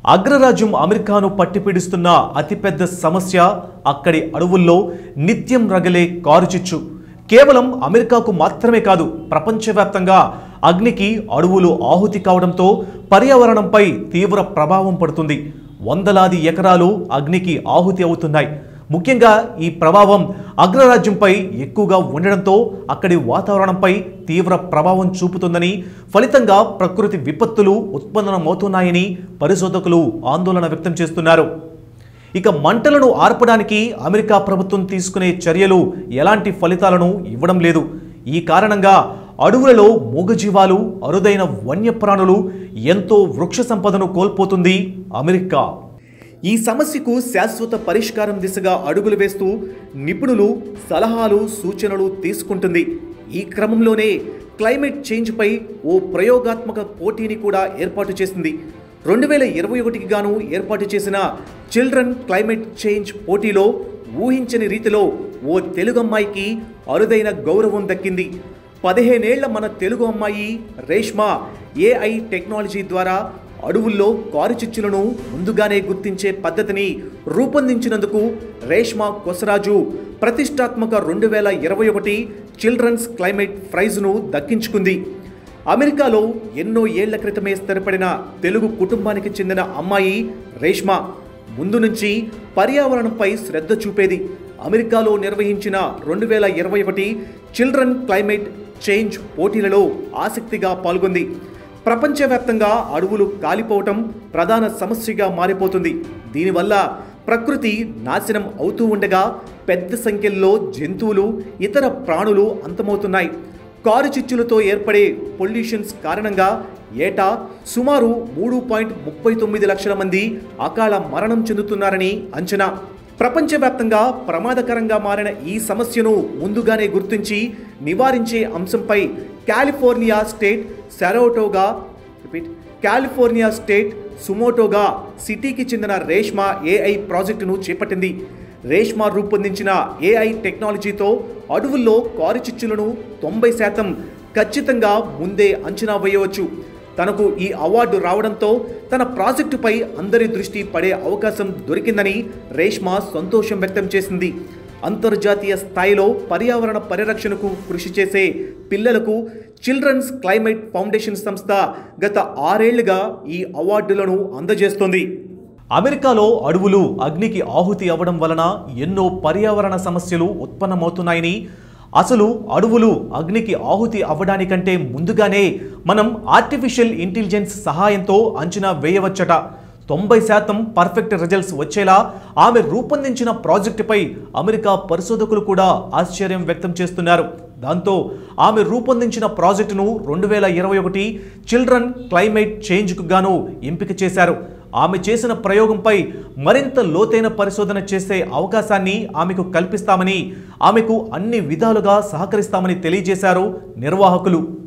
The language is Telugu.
అగ్రరాజ్యం అమెరికాను పట్టిపీడిస్తున్న అతిపెద్ద సమస్య అక్కడి అడవుల్లో నిత్యం రగిలే కారుచిచ్చు కేవలం అమెరికాకు మాత్రమే కాదు ప్రపంచవ్యాప్తంగా అగ్నికి అడవులు ఆహుతి కావడంతో పర్యావరణంపై తీవ్ర ప్రభావం పడుతుంది వందలాది ఎకరాలు అగ్నికి ఆహుతి అవుతున్నాయి ముఖ్యంగా ఈ ప్రభావం అగ్రరాజ్యంపై ఎక్కువగా ఉండడంతో అక్కడి వాతావరణంపై తీవ్ర ప్రభావం చూపుతుందని ఫలితంగా ప్రకృతి విపత్తులు ఉత్పన్నమవుతున్నాయని పరిశోధకులు ఆందోళన వ్యక్తం చేస్తున్నారు ఇక మంటలను ఆర్పడానికి అమెరికా ప్రభుత్వం తీసుకునే చర్యలు ఎలాంటి ఫలితాలను ఇవ్వడం లేదు ఈ కారణంగా అడవులలో మూగజీవాలు అరుదైన వన్యప్రాణులు ఎంతో వృక్ష సంపదను కోల్పోతుంది అమెరికా ఈ సమస్యకు శాశ్వత పరిష్కారం దిశగా అడుగులు వేస్తూ నిపుణులు సలహాలు సూచనలు తీసుకుంటుంది ఈ క్రమంలోనే క్లైమేట్ చేంజ్పై ఓ ప్రయోగాత్మక పోటీని కూడా ఏర్పాటు చేసింది రెండు వేల ఇరవై ఒకటికి గాను ఏర్పాటు చేసిన చిల్డ్రన్ క్లైమేట్ చేంజ్ పోటీలో ఊహించని రీతిలో ఓ తెలుగు అమ్మాయికి అరుదైన గౌరవం దక్కింది పదిహేనేళ్ల మన తెలుగు అమ్మాయి రేష్మా ఏఐ టెక్నాలజీ ద్వారా అడవుల్లో కారుచిచ్చులను ముందుగానే గుర్తించే పద్ధతిని రూపొందించినందుకు రేష్మా కొసరాజు ప్రతిష్టాత్మక రెండు వేల ఇరవై ఒకటి చిల్డ్రన్స్ క్లైమేట్ ప్రైజ్ను దక్కించుకుంది అమెరికాలో ఎన్నో ఏళ్ల క్రితమే స్థిరపడిన తెలుగు కుటుంబానికి చెందిన అమ్మాయి రేష్మా ముందు నుంచి పర్యావరణంపై శ్రద్ధ చూపేది అమెరికాలో నిర్వహించిన రెండు వేల ఇరవై ఒకటి చిల్డ్రన్ క్లైమేట్ చేంజ్ పోటీలలో ఆసక్తిగా పాల్గొంది ప్రపంచవ్యాప్తంగా అడవులు కాలిపోవటం ప్రధాన సమస్యగా మారిపోతుంది దీనివల్ల ప్రకృతి నాశనం అవుతూ ఉండగా పెద్ద సంఖ్యలో జంతువులు ఇతర ప్రాణులు అంతమవుతున్నాయి కారు చిచ్చులతో ఏర్పడే పొల్యూషన్స్ కారణంగా ఏటా సుమారు మూడు పాయింట్ ముప్పై తొమ్మిది లక్షల మంది అకాల మరణం చెందుతున్నారని అంచనా ప్రపంచవ్యాప్తంగా ప్రమాదకరంగా మారిన ఈ సమస్యను ముందుగానే గుర్తించి నివారించే అంశంపై California state Saratoga repeat California state సుమోటోగా సిటీకి చెందిన రేష్మా ఏఐ ప్రాజెక్టును చేపట్టింది రేష్మా రూపొందించిన ఏఐ టెక్నాలజీతో అడవుల్లో కారుచిచ్చులను తొంభై శాతం ఖచ్చితంగా ముందే అంచనా వేయవచ్చు తనకు ఈ అవార్డు రావడంతో తన ప్రాజెక్టుపై అందరి దృష్టి పడే అవకాశం దొరికిందని రేష్మా సంతోషం వ్యక్తం చేసింది అంతర్జాతీయ స్థాయిలో పర్యావరణ పరిరక్షణకు కృషి చేసే పిల్లలకు చిల్డ్రన్స్ క్లైమేట్ ఫౌండేషన్ సంస్థ గత ఆరేళ్లుగా ఈ అవార్డులను అందజేస్తోంది అమెరికాలో అడవులు అగ్నికి ఆహుతి అవ్వడం వలన ఎన్నో పర్యావరణ సమస్యలు ఉత్పన్నమవుతున్నాయని అసలు అడవులు అగ్నికి ఆహుతి అవ్వడానికంటే ముందుగానే మనం ఆర్టిఫిషియల్ ఇంటెలిజెన్స్ సహాయంతో అంచనా వేయవచ్చట తొంభై శాతం పర్ఫెక్ట్ రిజల్ట్స్ వచ్చేలా ఆమె రూపొందించిన ప్రాజెక్టుపై అమెరికా పరిశోధకులు కూడా ఆశ్చర్యం వ్యక్తం చేస్తున్నారు దాంతో ఆమె రూపొందించిన ప్రాజెక్టును రెండు వేల ఇరవై ఒకటి చిల్డ్రన్ క్లైమేట్ చేంజ్కు గాను ఎంపిక చేశారు ఆమె చేసిన ప్రయోగంపై మరింత లోతైన పరిశోధన చేసే అవకాశాన్ని ఆమెకు కల్పిస్తామని ఆమెకు అన్ని విధాలుగా సహకరిస్తామని తెలియజేశారు నిర్వాహకులు